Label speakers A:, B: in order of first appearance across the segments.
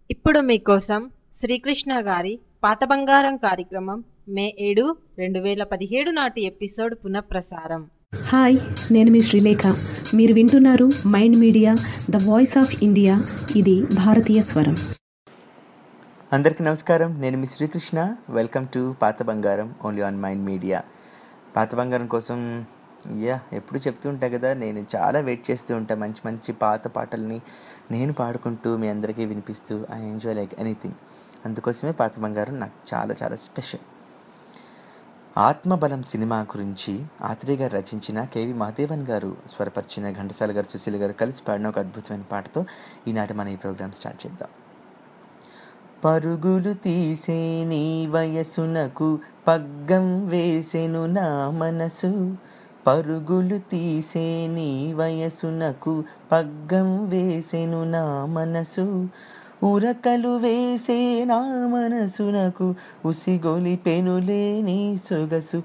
A: ఇప్పుడు మీకోసం శ్రీకృష్ణ గారి పాత బంగారం కార్యక్రమం మే ఏడు రెండు వేల పదిహేడు నాటి ఎపిసోడ్ పునఃప్రసారం
B: హాయ్ నేను మీ శ్రీలేఖ మీరు వింటున్నారు Mind Media the voice of India ఇది భారతీయ స్వరం
C: అందరికీ నమస్కారం నేను మీ శ్రీకృష్ణ వెల్కమ్ టు పాత బంగారం ఓన్లీ ఆన్ మైండ్ మీడియా పాత బంగారం కోసం యా ఎప్పుడు చెప్తూ ఉంటా కదా నేను చాలా వెయిట్ చేస్తూ ఉంటా మంచి మంచి పాత పాటల్ని నేను పాడుకుంటూ మీ అందరికీ వినిపిస్తూ ఐ ఎంజాయ్ లైక్ ఎనీథింగ్ అందుకోసమే పాత బంగారం నాకు చాలా చాలా స్పెషల్ ఆత్మబలం సినిమా గురించి ఆత్రేయ గారు రచించిన కేవి మహాదేవన్ గారు స్వరపరిచిన ఘంటసాల గారు సుశీల గారు కలిసి పాడిన ఒక అద్భుతమైన పాటతో ఈనాటి మన ఈ ప్రోగ్రామ్ స్టార్ట్ చేద్దాం పరుగులు తీసే నీ వయసునకు పగ్గం వేసెను నా మనసు పరుగులు తీసే నీ వయసునకు పగ్గం వేసెను నా మనసు ఉరకలు వేసే నా మనసునకు ఉసిగొలి పెనులే నీ సొగసు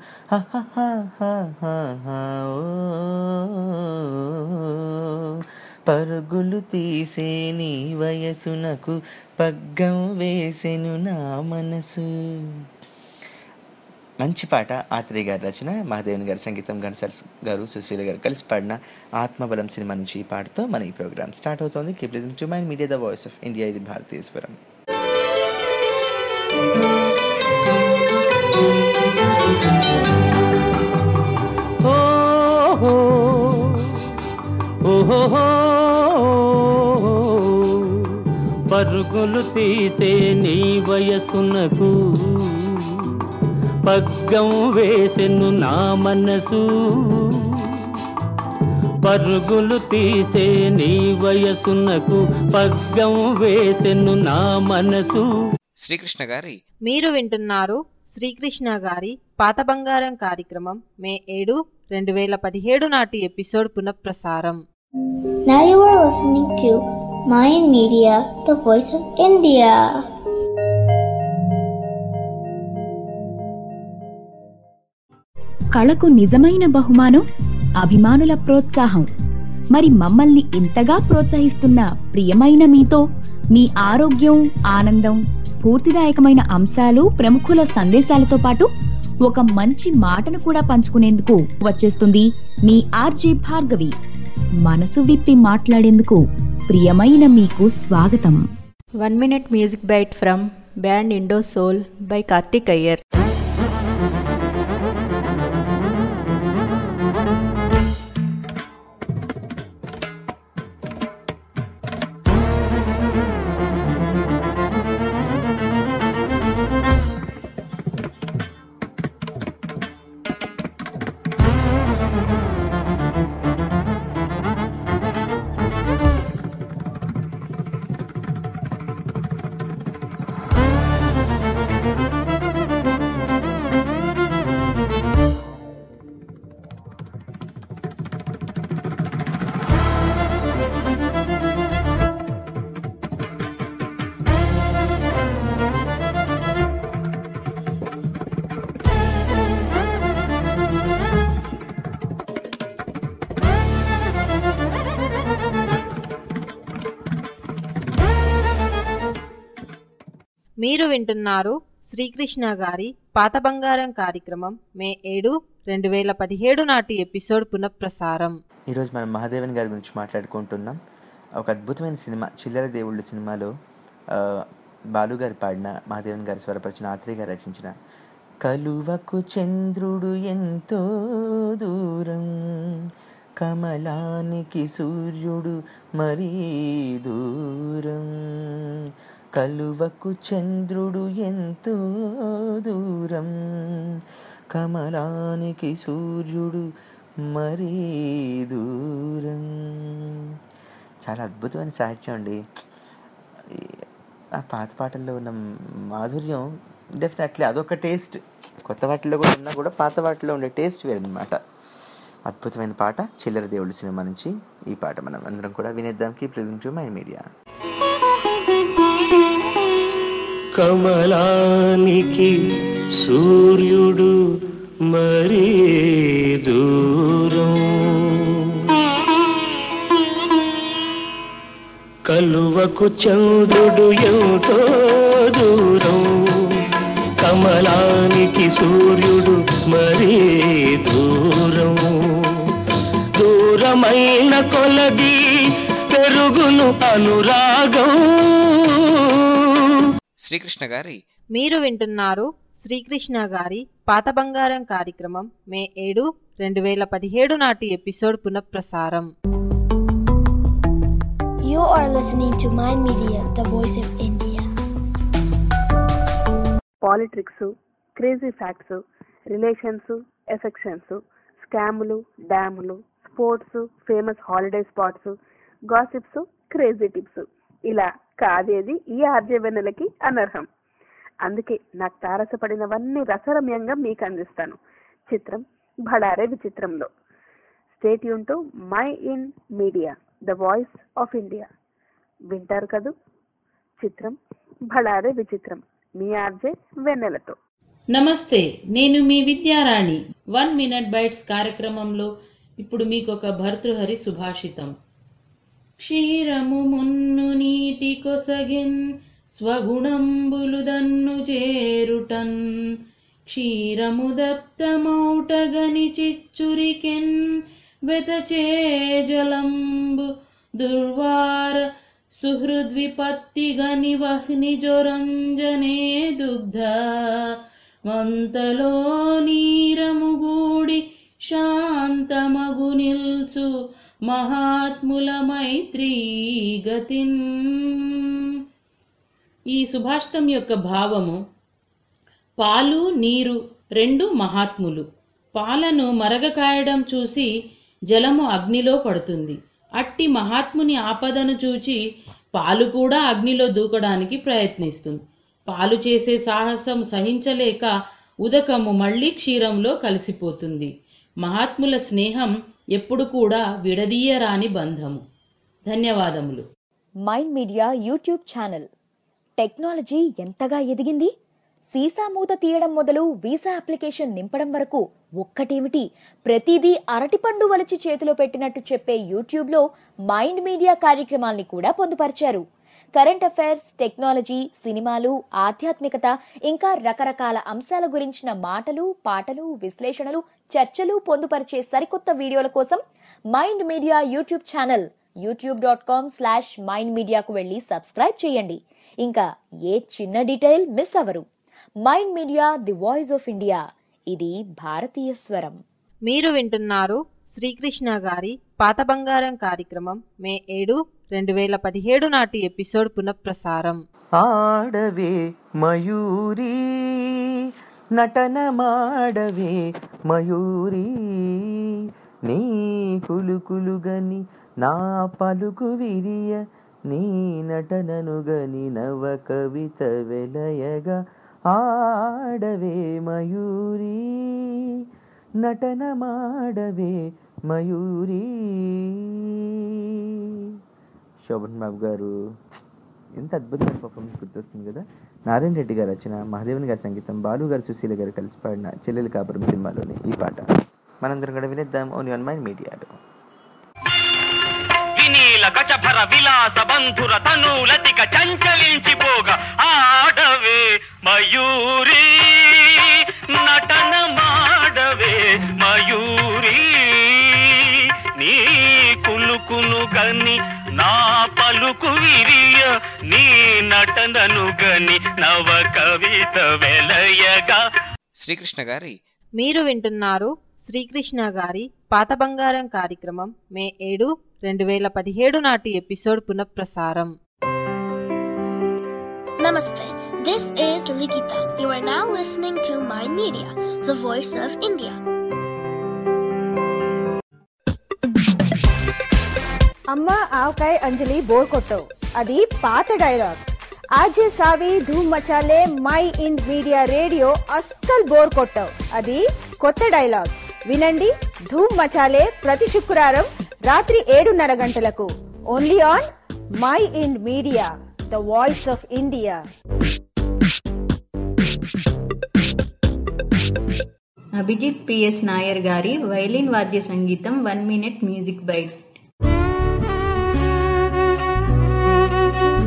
C: ఓ పరుగులు తీసే నీ వయసునకు పగ్గం వేసెను నా మనసు మంచి పాట ఆత్రేయ గారి రచన మహాదేవన్ గారి సంగీతం ఘనసాల్ గారు సుశీల గారు కలిసి పాడిన ఆత్మబలం సినిమా నుంచి ఈ పాటతో మన ఈ ప్రోగ్రామ్ స్టార్ట్ అవుతోంది keep listen to Mind Media the voice of India ఇది భారతీయ స్వరం
D: ఓహో ఓహో పరుగులు తీసే నీ వయసునకు పగ్గం వేసెను నా మనసు పరుగులు తీసే నీ వయసునకు పగ్గం వేసెను నా మనసు
E: శ్రీకృష్ణ గారి
A: మీరు వింటున్నారు శ్రీకృష్ణ గారి పాత బంగారం కార్యక్రమం మే ఏడు రెండు వేల పదిహేడు నాటి ఎపిసోడ్ పునఃప్రసారం
F: Now you are listening to Mayan Media, the voice of India.
G: కళకు నిజమైన బహుమానం అభిమానుల ప్రోత్సాహం మరి మమ్మల్ని ఇంతగా ప్రోత్సహిస్తున్న ప్రియమైన మీతో మీ ఆరోగ్యం ఆనందం స్ఫూర్తిదాయకమైన అంశాలు ప్రముఖుల సందేశాలతో పాటు ఒక మంచి మాటను కూడా పంచుకునేందుకు వచ్చేస్తుంది మీ ఆర్జే భార్గవి మనసు విప్పి మాట్లాడేందుకు ప్రియమైన మీకు స్వాగతం
H: One minute music bite from band Indo Soul by Karthik Iyer.
A: మీరు వింటున్నారు శ్రీకృష్ణ గారి పాత బంగారం కార్యక్రమం మే ఏడు రెండు వేల పదిహేడు నాటి ఎపిసోడ్ పునఃప్రసారం
C: ఈరోజు మనం మహాదేవన్ గారి గురించి మాట్లాడుకుంటున్నాం ఒక అద్భుతమైన సినిమా చిల్లర దేవుళ్ళు సినిమాలో ఆ, బాలు గారు పాడిన మహాదేవన్ గారి స్వరపరిచిన ఆత్రేయ గారు రచించిన కలువకు చంద్రుడు ఎంతో దూరం కమలానికి సూర్యుడు మరీ దూరం కలువకు చంద్రుడు ఎంతో దూరం కమలానికి సూర్యుడు మరీ దూరం చాలా అద్భుతమైన సాహిత్యం అండి ఈ- ఆ పాత పాటల్లో ఉన్న మాధుర్యం డెఫినెట్లీ అదొక టేస్ట్ కొత్త వాటిలో కూడా ఉన్నా కూడా పాత వాటిలో ఉండే టేస్ట్ వేరనమాట అద్భుతమైన పాట చిల్లర దేవుడి సినిమా నుంచి ఈ పాట మనం అందరం కూడా వినేద్దాం keep listen to my media
D: కమలానికి సూర్యుడు మరీ దూరం కలువ కలువకు చంద్రుడు ఎంతో దూరం కమలానికి సూర్యుడు మరీ దూరం దూరమైన కొలది పెరుగును అనురాగం
E: శ్రీకృష్ణ గారి
A: మీరు వింటున్నారు శ్రీకృష్ణ గారి పాత బంగారం కార్యక్రమం మే ఏడు రెండు వేల పదిహేడు నాటి ఎపిసోడ్ పునఃప్రసారం
F: You are listening to Mind Media, the voice of India.
I: Politics crazy facts relations affections స్కాములు డ్యాములు sports famous holiday spots gossips crazy tips ఇలా కాదేది ఈ ఆర్జవెన్నెలకి అనర్హం అందుకే నాకు తారసపడినవన్నీ రసరమ్యంగా మీకు అందిస్తాను చిత్రం భడారే విచిత్రంలో స్టేట్ యూన్ to Mind Media the voice of India వింటారు కదూ చిత్రం భడారే విచిత్రం మీ ఆర్జే వెన్నెలతో
J: నమస్తే నేను మీ విద్యారాణి వన్ మినిట్ బైట్స్ కార్యక్రమంలో ఇప్పుడు మీకు ఒక భర్తృహరి సుభాషితం క్షీరము మున్ను నీటి కొసగిన్ స్వగుణంబులు దన్ను చేరుటన్ క్షీరము దప్తమౌటగని చిచ్చురికెన్ వెతచే జలంబు దుర్వార సుహృద్విపత్తిగని వహ్ని జొరంజనే దుగ్ధ మంతలో నీరముగూడి శాంతమగు నిల్చు మహాత్ముల మైత్రీ గతిన్ ఈ సుభాషితం యొక్క భావము పాలు నీరు రెండు మహాత్ములు పాలను మరగ కాయడం చూసి జలము అగ్నిలో పడుతుంది అట్టి మహాత్ముని ఆపదను చూచి పాలు కూడా అగ్నిలో దూకడానికి ప్రయత్నిస్తుంది పాలు చేసే సాహసం సహించలేక ఉదకము మళ్ళీ క్షీరంలో కలిసిపోతుంది మహాత్ముల స్నేహం ఎప్పుడు కూడా విడదీయరాని బంధము ధన్యవాదములు
G: Mind Media YouTube channel technology ఎంతగా ఎదిగింది సీసా మూత తీయడం మొదలు వీసా అప్లికేషన్ నింపడం వరకు ఒక్కటేమిటి ప్రతిదీ అరటిపండు వలిచి చేతిలో పెట్టినట్టు చెప్పే యూట్యూబ్లో మైండ్ మీడియా కార్యక్రమాల్ని కూడా పొందుపరిచారు కరెంట్ అఫైర్స్ టెక్నాలజీ సినిమాలు ఆధ్యాత్మికత ఇంకా రకరకాల అంశాల గురించిన మాటలు పాటలు విశ్లేషణలు చర్చలు పొందుపరిచే సరికొత్త వీడియోల కోసం Mind Media YouTube channel YouTube dot com slash Mind మీడియాకు వెళ్ళి సబ్స్క్రైబ్ చేయండి ఇంకా ఏ చిన్న డీటెయిల్ మిస్ అవరు Mind Media the voice of India ఇది భారతీయ స్వరం
A: మీరు వింటున్నారు శ్రీకృష్ణ గారి పాత బంగారం కార్యక్రమం మే ఏడు రెండు వేల పదిహేడు నాటి ఎపిసోడ్ పునఃప్రసారం
C: ఆడవే మయూరి నటన మాడవే మయూరి నీ కులుకులుగని నా పలుకు విరియ నీ నటనను గని నవ కవిత వెలయగా ఆడవే మయూరి నటన మాడవే మయూరి శోభన్ బాబు గారు ఎంత అద్భుతమైన పర్ఫార్మెన్స్ గుర్తొస్తుంది కదా నారాయణ రెడ్డి గారు రచన మహాదేవన్ గారి సంగీతం బాలు గారు సుశీల గారు కలిసి పాడిన చెల్లెలి కాపురం సినిమాలోని ఈ పాట మనందరం కూడా వినేద్దాం ఓన్లీ ఆన్ మైండ్ మీడియాలో
D: వినీల కచభర విలాస బంధుర తనులతిక చంచలించిపోగా ఆడవే మయూరి నటన మాడవే మయూరి నీ కులుకును గని నా పలుకు విరియ నీ నటనను గని నవ కవిత వెలయగా
E: శ్రీకృష్ణ గారి
A: మీరు వింటున్నారు శ్రీకృష్ణ గారి పాత బంగారం కార్యక్రమం మే ఏడు రెండు వేల పదిహేడు నాటి ఎపిసోడ్ పునఃప్రసారం
F: Namaste. This is Likita. You are now listening to Mind Media, the voice of India.
K: అమ్మ ఆవకాయ అంజలి బోర్ కొట్టవు అది పాత డైలాగ్ ఆజే సావి ధూమ్ మచాలే మై ఇండ్ మీడియా రేడియో అస్సలు బోర్ కొట్టవు అది కొత్త డైలాగ్ వినండి ధూమ్ మచాలే ప్రతి శుక్రవారం రాత్రి ఏడున్నర గంటలకు only on Mind Media the voice of India
H: Abhijit P S Nair గారి వైలిన్ వాద్య సంగీతం వన్ మినిట్ మ్యూజిక్ బైట్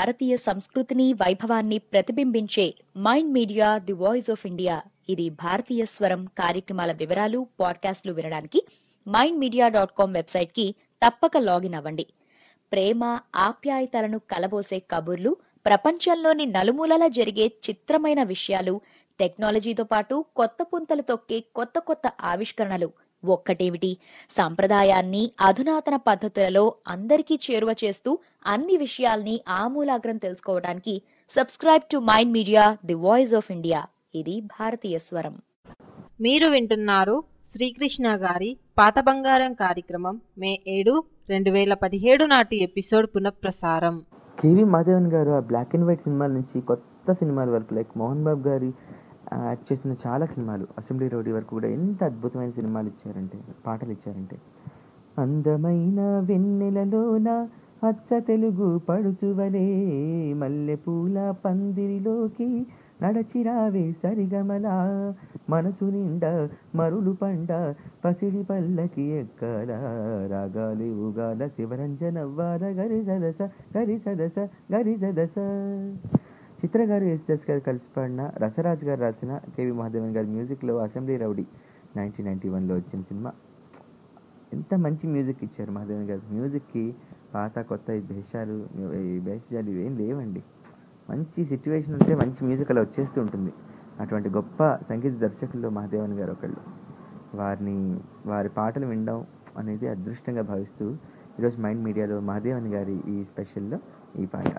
G: భారతీయ సంస్కృతిని వైభవాన్ని ప్రతిబింబించే Mind Media the voice of India ఇది భారతీయ స్వరం కార్యక్రమాల వివరాలు పాడ్కాస్ట్లు వినడానికి Mind Media dot com website కి తప్పక లాగిన్ అవ్వండి ప్రేమ ఆప్యాయతలను కలబోసే కబుర్లు ప్రపంచంలోని నలుమూలలా జరిగే చిత్రమైన విషయాలు టెక్నాలజీతో పాటు కొత్త పుంతలు తొక్కే కొత్త కొత్త ఆవిష్కరణలు ఒక్కటేమిటి సాంప్రదాయాన్ని అధునాతన పద్ధతులలో అందరికీ చేరువ చేస్తూ అన్ని విషయాల్ని ఆమూలాగ్రం తెలుసుకోవడానికి subscribe to Mind Media the voice of India ఇది భారతీయ స్వరం
A: మీరు వింటున్నారు శ్రీకృష్ణ గారి పాత బంగారం కార్యక్రమం మే ఏడు రెండు వేల పదిహేడు నాటి ఎపిసోడ్ పునఃప్రసారం
C: కేవి మాధవన్ గారు ఆ బ్లాక్ అండ్ వైట్ సినిమాల నుంచి కొత్త సినిమాల వరకు లైక్ మోహన్ బాబు గారి యాక్ట్ చేసిన చాలా సినిమాలు అసెంబ్లీ రోడ్డు వరకు కూడా ఎంత అద్భుతమైన సినిమాలు ఇచ్చారంటే పాటలు ఇచ్చారంటే అందమైన వెన్నెలలోన అచ్చ తెలుగు పడుచువలే మల్లెపూల పందిరిలోకి నడచిరావే సరిగమలా మనసు నిండా మరులు పండ పసిడి పల్లకి ఎక్కల రాగాలి ఉగాల శివరంజనవ్వాల గరి సదస గరి సదస గరి సదస చిత్ర గారు యేసుదాస్ గారు కలిసి పాడిన రసరాజ్ గారు రాసిన కేవి మహాదేవన్ గారి మ్యూజిక్లో అసెంబ్లీ రౌడీ నైన్టీన్ నైంటీ వన్లో వచ్చిన సినిమా ఎంత మంచి మ్యూజిక్ ఇచ్చారు మహాదేవన్ గారు మ్యూజిక్కి పాత కొత్త ఈ భేషాలు ఈ భేషాలు ఇవేం లేవండి మంచి సిచ్యువేషన్ ఉంటే మంచి మ్యూజిక్ అలా వచ్చేస్తూ ఉంటుంది అటువంటి గొప్ప సంగీత దర్శకుల్లో మహాదేవన్ గారు ఒకళ్ళు వారిని వారి పాటలు వినడం అనేది అదృష్టంగా భావిస్తూ ఈరోజు మైండ్ మీడియాలో మహాదేవన్ గారి ఈ స్పెషల్లో ఈ పాట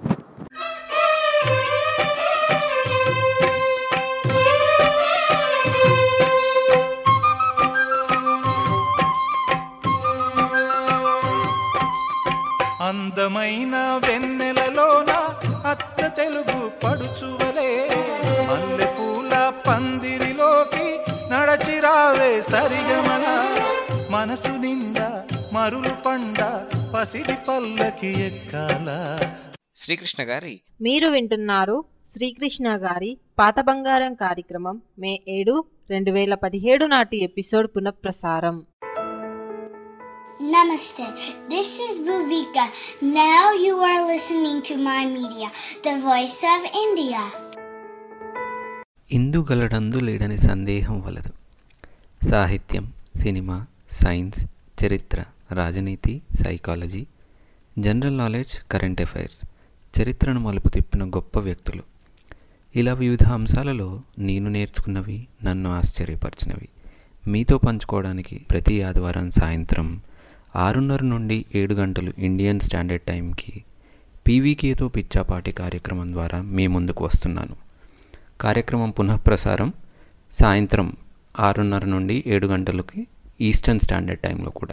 L: అందమైన వెన్నెలలోన అచ్చ తెలుగు పడుచువలే మల్లెపూల పందిరిలోకి నడచిరావే సరిగమన మనసు నిండా మరులు పండ పసిడి పల్లకి ఎక్కాల
E: శ్రీకృష్ణ గారి
A: మీరు వింటున్నారు శ్రీకృష్ణ గారి పాత బంగారం కార్యక్రమం మే ఏడు రెండు వేల పదిహేడు నాటి ఎపిసోడ్ పునఃప్రసారం
F: Namaste. This is Bhuvika. Now you are listening to my media, the voice of India.
M: ఇందుగలడందు లేడని సందేహం వలదు సాహిత్యం సినిమా సైన్స్ చరిత్ర రాజనీతి psychology general knowledge current affairs చరిత్రను మలుపు తిప్పిన గొప్ప వ్యక్తులు ఇలా వివిధ అంశాలలో నేను నేర్చుకున్నవి నన్ను ఆశ్చర్యపరిచినవి మీతో పంచుకోవడానికి ప్రతి ఆదివారం సాయంత్రం ఆరున్నర నుండి ఏడు గంటలు ఇండియన్ స్టాండర్డ్ టైంకి పీవీకేతో పిచ్చాపాటి కార్యక్రమం ద్వారా మీ ముందుకు వస్తున్నాను కార్యక్రమం పునఃప్రసారం సాయంత్రం ఆరున్నర నుండి ఏడు గంటలకి ఈస్టర్న్ స్టాండర్డ్ టైంలో కూడా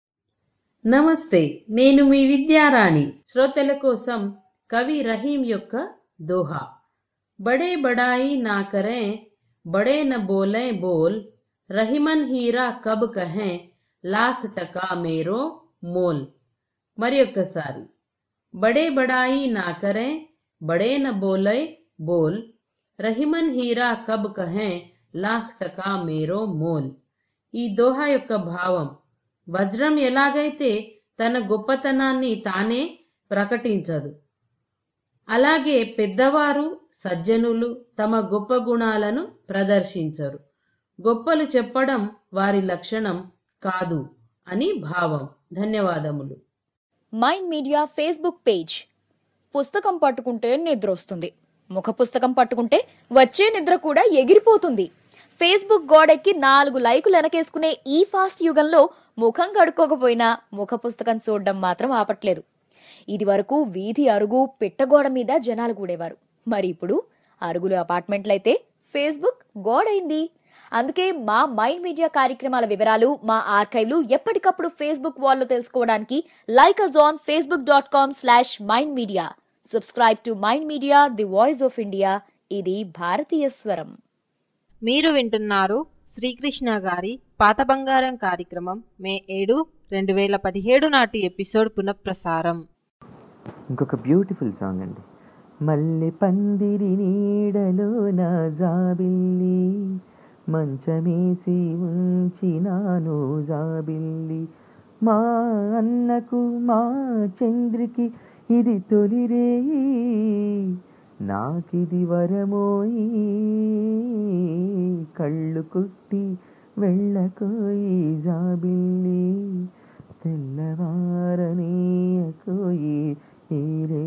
J: నమస్తే నేను మీ విద్యారాణి శ్రోతల కోసం కవి రహీం యొక్క దోహా బడే బడాయి నా కరే బడే న బోలే బోల్ రహిమన్ హీరా కబ్ కహే లాఖ్ టకా మేరో మోల్ మరి ఒక్కసారి బడే బడాయి నా కరే బడే న బోలే బోల్ రహిమన్ హీరా కబ్ కహే లాఖ్ టకా మేరో మోల్ ఈ దోహా యొక్క భావం వజ్రం ఎలాగైతే తన గొప్పతనాన్ని తానే ప్రకటించదు అలాగే పెద్దవారు సజ్జనులు తమ గొప్ప గుణాలను ప్రదర్శించరు గొప్పలు చెప్పడం వారి లక్షణం కాదు అని భావం ధన్యవాదములు
G: మైండ్ మీడియా ఫేస్బుక్ పేజ్ పుస్తకం పట్టుకుంటే నిద్ర వస్తుంది ముఖ పుస్తకం పట్టుకుంటే వచ్చే నిద్ర కూడా ఎగిరిపోతుంది ఫేస్బుక్ గోడెక్కి నాలుగు లైకులు వెనకేసుకునే ఈ ఫాస్ట్ యుగంలో ముఖం కడుక్కోకపోయినా ముఖ పుస్తకం చూడడం మాత్రం ఆపట్లేదు ఇది వరకు వీధి అరుగు పిట్టగోడ మీద జనాలు కూడేవారు మరి ఇప్పుడు అరుగులు అపార్ట్మెంట్లయితే ఫేస్బుక్ గోడైంది అందుకే మా మైండ్ మీడియా కార్యక్రమాల వివరాలు మా ఆర్కైవ్లు ఎప్పటికప్పుడు ఫేస్బుక్ వాల్లో తెలుసుకోవడానికి like us on Facebook dot com slash Mind Media subscribe to Mind Media the voice of India ఇది భారతీయ స్వరం
A: మీరు వింటున్నారు శ్రీకృష్ణ గారి పాత బంగారం కార్యక్రమం మే ఏడు రెండు వేల పదిహేడు నాటి ఎపిసోడ్ పునఃప్రసారం
C: ఇంకొక బ్యూటిఫుల్ సాంగ్ అండి మల్లె పందిరి నీడలో నా జాబిల్లి మంచమేసి ఉంచినాను జాబిల్లి మా అన్నకు మా చంద్రికి ఇది తొలిరేయి నాకిది వరమోయి కళ్ళు కుట్టి వెళ్ళకోయి జాబిల్లి తెల్లవారనీయకోయి ఈరే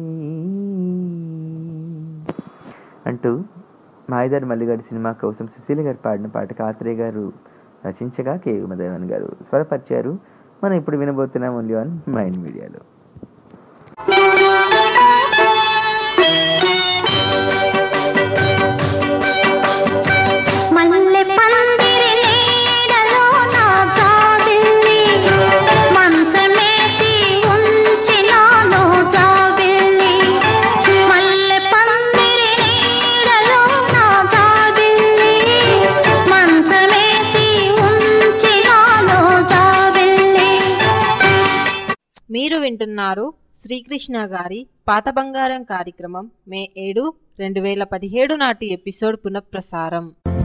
C: అంటూ మాయదారి మల్లిగారి సినిమా కోసం సుశీల గారు పాడిన పాట కాత్రేయ గారు రచించగా కే ఉమదేవన్ గారు స్వరపరిచారు మనం ఇప్పుడు వినబోతున్నాం ఓన్లీ ఆన్ మైండ్ మీడియాలో
N: మల్లె పందిరి నీడలో నా జాబిల్లి మంచమేసి ఉంచినాను జాబిల్లి మల్లె పందిరి నీడలో నా జాబిల్లి మంచమేసి ఉంచినాను జాబిల్లి
A: మీరు వింటున్నారు శ్రీకృష్ణ గారి పాత బంగారం కార్యక్రమం మే ఏడు రెండు వేల పదిహేడు నాటి ఎపిసోడ్ పునఃప్రసారం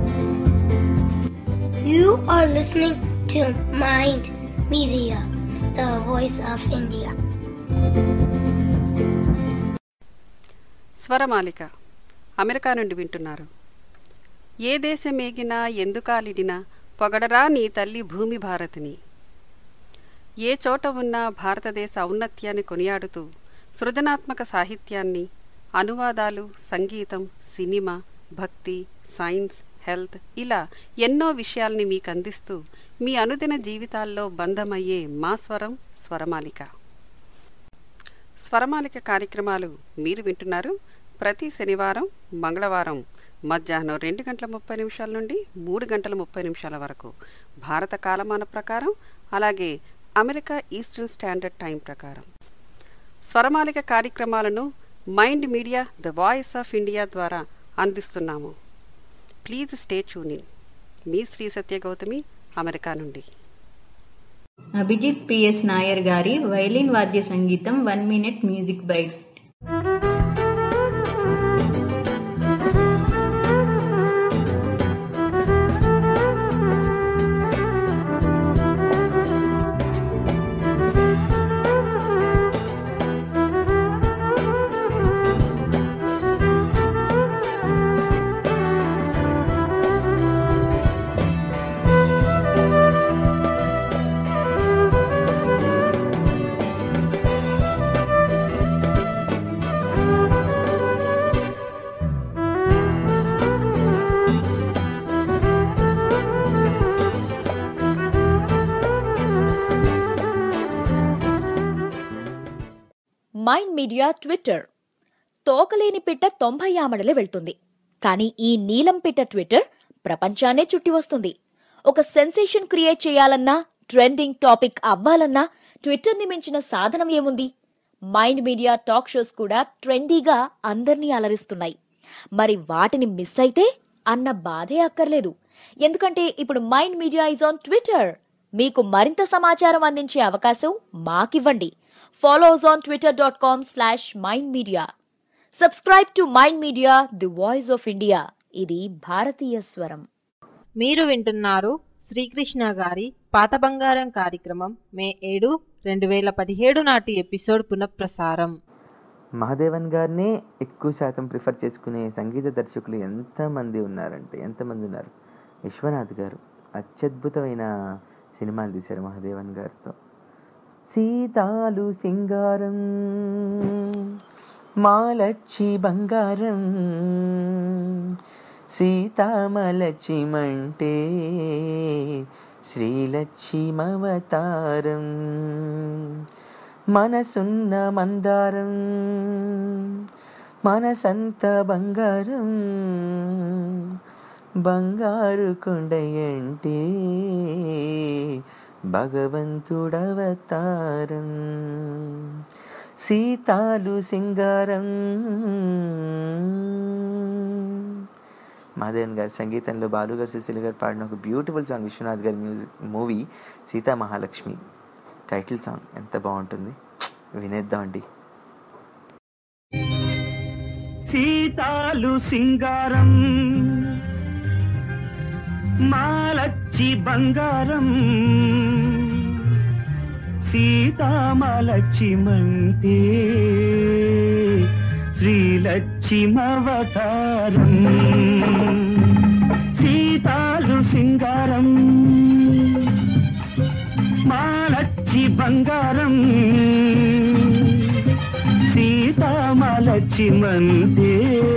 F: You are listening to Mind Media, the voice of India.
O: స్వరమాలిక అమెరికా నుండి వింటున్నారు ఏ దేశమేగినా ఎందుకాలిడినా పొగడరా నీ తల్లి భూమి భారతిని ఏ చోట ఉన్నా భారతదేశ ఔన్నత్యాన్ని కొనియాడుతూ సృజనాత్మక సాహిత్యాన్ని అనువాదాలు సంగీతం సినిమా భక్తి సైన్స్ హెల్త్ ఇలా ఎన్నో విషయాల్ని మీకు అందిస్తూ మీ అనుదిన జీవితాల్లో బంధమయ్యే మా స్వరం స్వరమాలిక స్వరమాలిక కార్యక్రమాలు మీరు వింటున్నారు ప్రతి శనివారం మంగళవారం మధ్యాహ్నం రెండు గంటల ముప్పై నిమిషాల నుండి మూడు గంటల ముప్పై నిమిషాల వరకు భారత కాలమాన ప్రకారం అలాగే అమెరికా ఈస్టర్న్ స్టాండర్డ్ టైం ప్రకారం స్వరమాలిక కార్యక్రమాలను Mind Media the voice of India ద్వారా అందిస్తున్నాము ప్లీజ్ స్టే ట్యూనింగ్ మీ శ్రీ సత్య గౌతమి అమెరికా నుండి
P: అభిజిత్ పిఎస్ నాయర్ గారి వైలిన్ వాద్య సంగీతం one minute music byte
Q: Mind Media Twitter తోకలేని పిట్ట తొంభై ఆమడలే వెళ్తుంది కానీ ఈ నీలం పిట్ట ట్విట్టర్ ప్రపంచాన్నే చుట్టి వస్తుంది ఒక సెన్సేషన్ క్రియేట్ చేయాలన్నా ట్రెండింగ్ టాపిక్ అవ్వాలన్నా ట్విట్టర్ని మించిన సాధనం ఏముంది మైండ్ మీడియా టాక్ షోస్ కూడా ట్రెండీగా అందర్నీ అలరిస్తున్నాయి మరి వాటిని మిస్ అయితే అన్న బాధే అక్కర్లేదు ఎందుకంటే ఇప్పుడు Mind Media is on Twitter మీకు మరింత సమాచారం అందించే అవకాశం మాకివ్వండి follow us on Twitter dot com slash Mind Media subscribe to Mind Media the voice of India ఇది భారతీయ స్వరం
A: మీరు వింటున్నారు శ్రీకృష్ణ గారి పాత బంగారం కార్యక్రమం మే ఏడు రెండు వేల పదిహేడు నాటి ఎపిసోడ్ పునఃప్రసారం
C: మహాదేవన్ గారినే ఎక్కువ శాతం ప్రిఫర్ చేసుకునే సంగీత దర్శకులు ఎంతమంది ఉన్నారంటే ఎంతమంది ఉన్నారు విశ్వనాథ్ గారు అత్యద్భుతమైన సినిమాలు తీశారు మహాదేవన్ గారితో సీతాలు సింగారం మాలచ్చి బంగారం సీతామలచ్చిమంటే శ్రీలక్ష్మవతారం మనసున్న మందారం మనసంత బంగారం బంగారు కొండయంటే భగవంతుడవతారం సీతాలు సింగారం మాధవన్ గారి సంగీతంలో బాలు గారు సుశీల గారు పాడిన ఒక బ్యూటిఫుల్ సాంగ్ విశ్వనాథ్ గారి music movie Sita Mahalakshmi title song ఎంత బాగుంటుంది వినేద్దామండి
D: సీతాలు సింగారం మాలచ్చి బంగారం
R: సీతామలక్ష్మంతే శ్రీలక్ష్మవతారం సీతాలు సింగారం మాలచ్చి బంగారం సీతామలక్ష్మంతే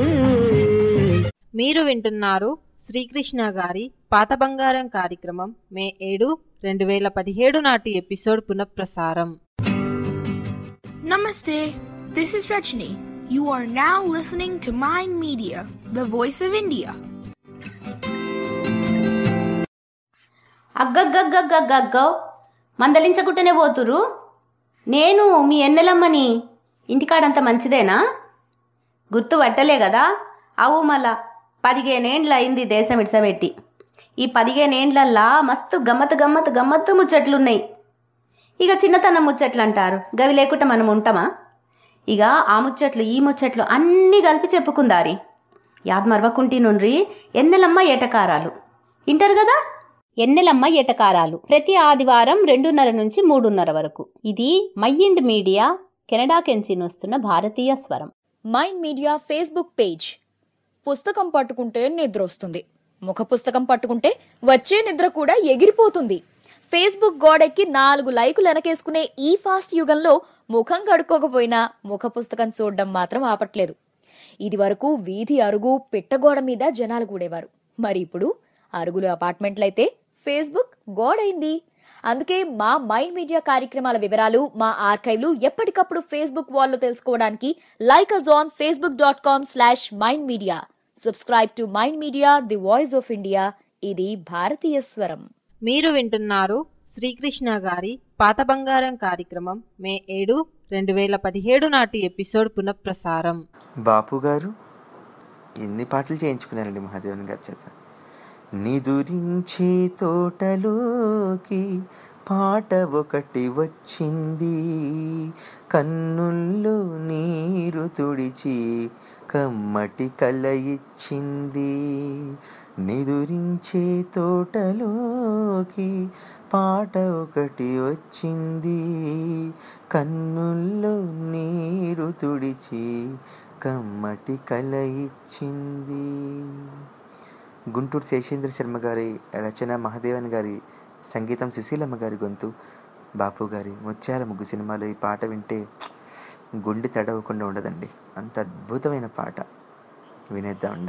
A: మీరు వింటున్నారు శ్రీకృష్ణ గారి పాత బంగారం కార్యక్రమం మే ఏడు రెండు వేల పదిహేడు నాటి ఎపిసోడ్ పునఃప్రసారం
S: Namaste. This is Rajni. You are now listening to Mind Media, the voice of India.
T: అగ్గగ్గగ్గగ్గగ్గో మందలించకుంటేనే పోతురు నేను మీ ఎన్నెలమ్మని ఇంటికాడంత మంచిదేనా గుర్తు పట్టలే కదా అవు మళ్ళా పదిహేనేండ్ల అయింది దేశం ఇడ్సబెట్టి ఈ పదిహేనేండ్లల్లా మస్తు గమ్మత్ గమ్మత్ గమ్మత్తు ముచ్చట్లున్నాయి ఇక చిన్నతనం ముచ్చట్లు అంటారు గవి లేకుండా మనం ఉంటామా ఇక ఆ ముచ్చట్లు ఈ ముచ్చట్లు అన్నీ కలిపి చెప్పుకుందారి యాద్ మరవకుంటి నుండ్రి ఎన్నెలమ్మ ఏటకారాలు ఇంటారు కదా
U: ఎన్నెలమ్మ ఎటకారాలు ప్రతి ఆదివారం రెండున్నర నుంచి మూడున్నర వరకు ఇది మైండ్ మీడియా కెనడా కెంచి వస్తున్న భారతీయ స్వరం
Q: మైండ్ మీడియా ఫేస్బుక్ పేజ్ పుస్తకం పట్టుకుంటే నిద్ర వస్తుంది ముఖ పుస్తకం పట్టుకుంటే వచ్చే నిద్ర కూడా ఎగిరిపోతుంది ఫేస్బుక్ గోడెక్కి నాలుగు లైకులు వెనకేసుకునే ఈ ఫాస్ట్ యుగంలో ముఖం కడుక్కోకపోయినా ముఖ పుస్తకం చూడడం మాత్రం ఆపట్లేదు ఇది వరకు వీధి అరుగు పిట్టగోడ మీద జనాలు కూడేవారు మరి ఇప్పుడు అరుగులు అపార్ట్మెంట్లయితే ఫేస్బుక్ గోడైంది అందుకే మా మైండ్ మీడియా కార్యక్రమాల వివరాలు మా ఆర్కైవ్లు ఎప్పటికప్పుడు ఫేస్బుక్ వాల్లో తెలుసుకోవడానికి like us on Facebook dot com slash Mind Media subscribe to Mind Media the voice of India ఇది భారతీయ స్వరం
A: మీరు వింటున్నారు శ్రీకృష్ణ గారి పాత బంగారం కార్యక్రమం మే ఏడు రెండు వేల పదిహేడు నాటి ఎపిసోడ్ పునఃప్రసారం
C: బాపు గారు ఎన్ని పాటలు చేయించుకున్నారండి మహాదేవన్ గారి చేత నిదురించే తోటలోకి పాట ఒకటి వచ్చింది కన్నుల్లో నీరు తుడిచి కమ్మటి కల ఇచ్చింది నిదురించే తోటలోకి పాట ఒకటి వచ్చింది కన్నుల్లో నీరు తుడిచి కమ్మటి కల ఇచ్చింది గుంటూరు శేషేంద్ర శర్మ గారి రచన మహాదేవన్ గారి సంగీతం సుశీలమ్మ గారి గొంతు బాపు గారి ముత్యాల ముగ్గు సినిమాలో ఈ పాట వింటే గుండె తడవకుండా ఉండదండి అంత అద్భుతమైన పాట వినేద్దామండి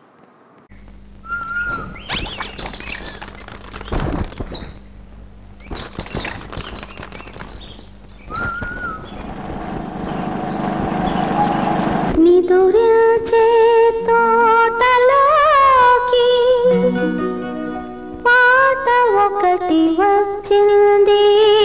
N: నిదురించే తోటలోకి పాట ఒకటి వచ్చింది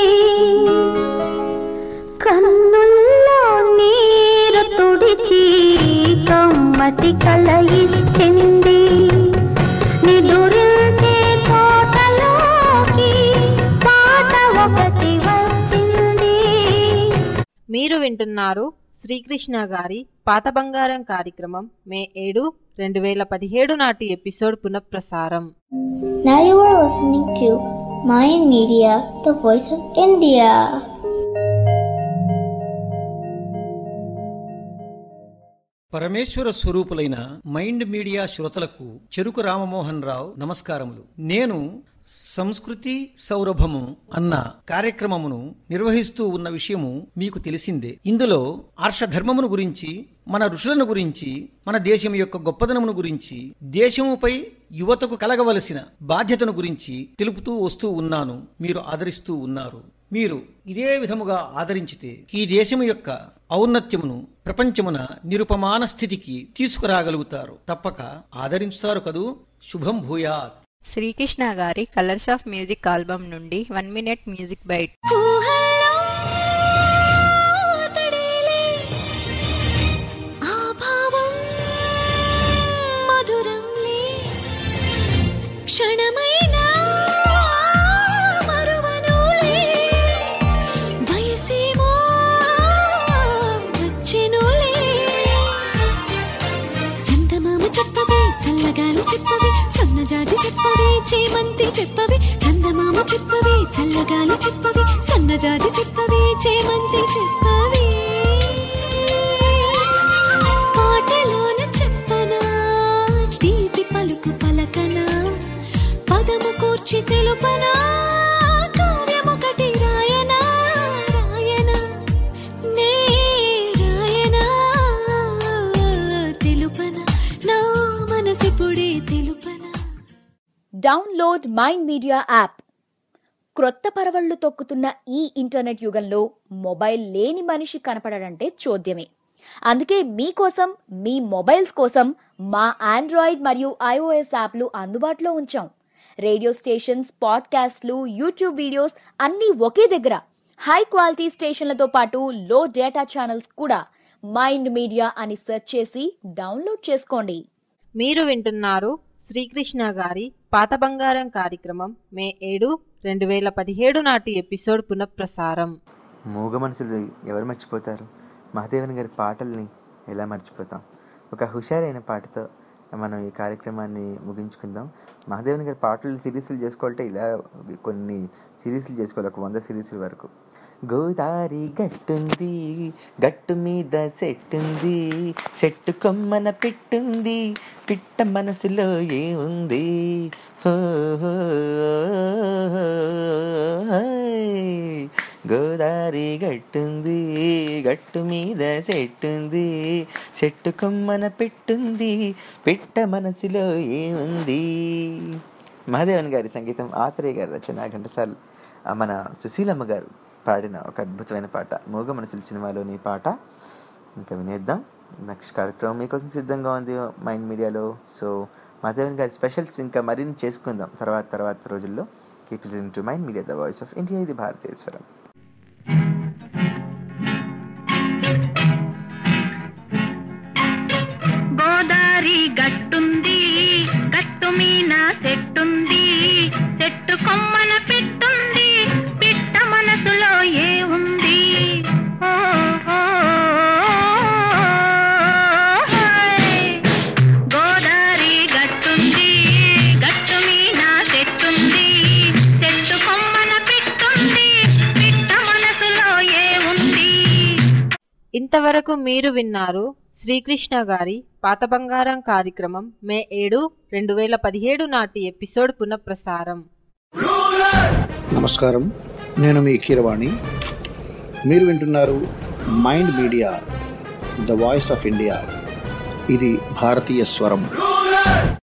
N: కన్నుల్లో నీరు తుడిచి కమ్మటి కల ఇచ్చింది నిదురించే తోటలోకి పాట ఒకటి వచ్చింది
A: మీరు వింటున్నారు శ్రీకృష్ణ గారి పాత బంగారం కార్యక్రమం మే ఏడు రెండు వేల పదిహేడు నాటి ఎపిసోడ్ పునఃప్రసారం
F: Now you are listening to Mayan Media, the voice of India.
V: పరమేశ్వర స్వరూపులైన మైండ్ మీడియా శ్రోతలకు చెరుకు రామమోహన్ రావు నమస్కారములు నేను సంస్కృతి సౌరభము అన్న కార్యక్రమమును నిర్వహిస్తూ ఉన్న విషయము మీకు తెలిసిందే ఇందులో ఆర్షధర్మమును గురించి మన ఋషులను గురించి మన దేశం యొక్క గొప్పదనమును గురించి దేశముపై యువతకు కలగవలసిన బాధ్యతను గురించి తెలుపుతూ వస్తూ ఉన్నాను మీరు ఆదరిస్తూ ఉన్నారు మీరు ఇదే విధముగా ఆదరించితే ఈ దేశము యొక్క ఔన్నత్యమును ప్రపంచమున నిరుపమాన స్థితికి తీసుకురాగలుగుతారు తప్పక ఆదరించుతారు కదూ శుభం భూయాత్
H: శ్రీకృష్ణ గారి కలర్స్ ఆఫ్ మ్యూజిక్ ఆల్బమ్ నుండి వన్ మినిట్ మ్యూజిక్ బైట్
N: ఆ భావం మధురంలే క్షణమైనా మరువనులే వయసేమో వచ్చెనులే చందమామ చెప్పవే చల్లగాలి చెప్పవే సన్నజాజి చెప్పవే చేమంతి చెప్పవే చందమామ చెప్పవే చల్లగాలి చెప్పవే సన్న తెలిసిపుడే తెలుపనా
Q: డౌన్లోడ్ మైండ్ మీడియా యాప్ క్రొత్త పరవళ్లు తొక్కుతున్న ఈ ఇంటర్నెట్ యుగంలో మొబైల్ లేని మనిషి కనపడడంటే చోద్యమే అందుకే మీకోసం మీ మొబైల్స్ కోసం మా ఆండ్రాయిడ్ మరియు ఐఓఎస్ యాప్లు అందుబాటులో ఉంచాం రేడియో స్టేషన్స్ పాడ్కాస్ట్లు యూట్యూబ్ వీడియోస్ అన్నీ ఒకే దగ్గర హై క్వాలిటీ స్టేషన్లతో పాటు లో డేటా ఛానల్స్ కూడా మైండ్ మీడియా అని సెర్చ్ చేసి డౌన్లోడ్ చేసుకోండి
A: మీరు వింటున్నారు శ్రీకృష్ణ గారి పాత బంగారం కార్యక్రమం మే ఏడు రెండు వేల పదిహేడు నాటి ఎపిసోడ్ పునఃప్రసారం
C: మూగ మనసులు ఎవరు మర్చిపోతారు మహాదేవన్ గారి పాటల్ని ఎలా మర్చిపోతాం ఒక హుషారైన పాటతో మనం ఈ కార్యక్రమాన్ని ముగించుకుందాం మహాదేవన్ గారి పాటలు సిరీస్లు చేసుకోవాలంటే ఇలా కొన్ని సిరీస్లు చేసుకోవాలి ఒక వంద సిరీస్ల వరకు గోదారి గట్టుంది గట్టు మీద సెట్టుంది చెట్టు కొమ్మన పిట్టుంది పిట్ట మనసులో ఏముంది హో హో, హోయ్. గోదారి గట్టుంది గట్టు మీద చెట్టుంది చెట్టు కొమ్మన పెట్టుంది పిట్ట మనసులో ఏముంది మహాదేవన్ గారి సంగీతం ఆత్రేయ గారి రచన ఘంటసాల ఆ, మన సుశీలమ్మ గారు పాడిన ఒక అద్భుతమైన పాట మూగ మనసుల సినిమాలోని పాట ఇంకా వినేద్దాం నెక్స్ట్ కార్యక్రమం మీకోసం సిద్ధంగా ఉంది మైండ్ మీడియాలో సో మహాదేవన్ గారి స్పెషల్స్ ఇంకా మరిన్ని చేసుకుందాం తర్వాత తర్వాత రోజుల్లో keep listening to Mind Media the voice of India ఇది భారతీయ స్వరం
B: గోదారి గట్టుంది గట్టు మీన చెట్టుంది చెట్టు కొమ్మన పెట్టుంది పిట్ట మనసులో ఏ ఉంది ఓ, ఓ, ఓయ్. గోదారి గట్టుంది గట్టు మీన చెట్టుంది చెట్టు కొమ్మన పెట్టుంది పిట్ట మనసులో ఏ ఉంది
A: ఇంతవరకు మీరు విన్నారు శ్రీకృష్ణ గారి పాత బంగారం కార్యక్రమం మే ఏడు రెండు వేల పదిహేడు నాటి ఎపిసోడ్ పునఃప్రసారం
I: నమస్కారం నేను మీ కీరవాణి మీరు వింటున్నారు Mind Media the voice of India ఇది భారతీయ స్వరం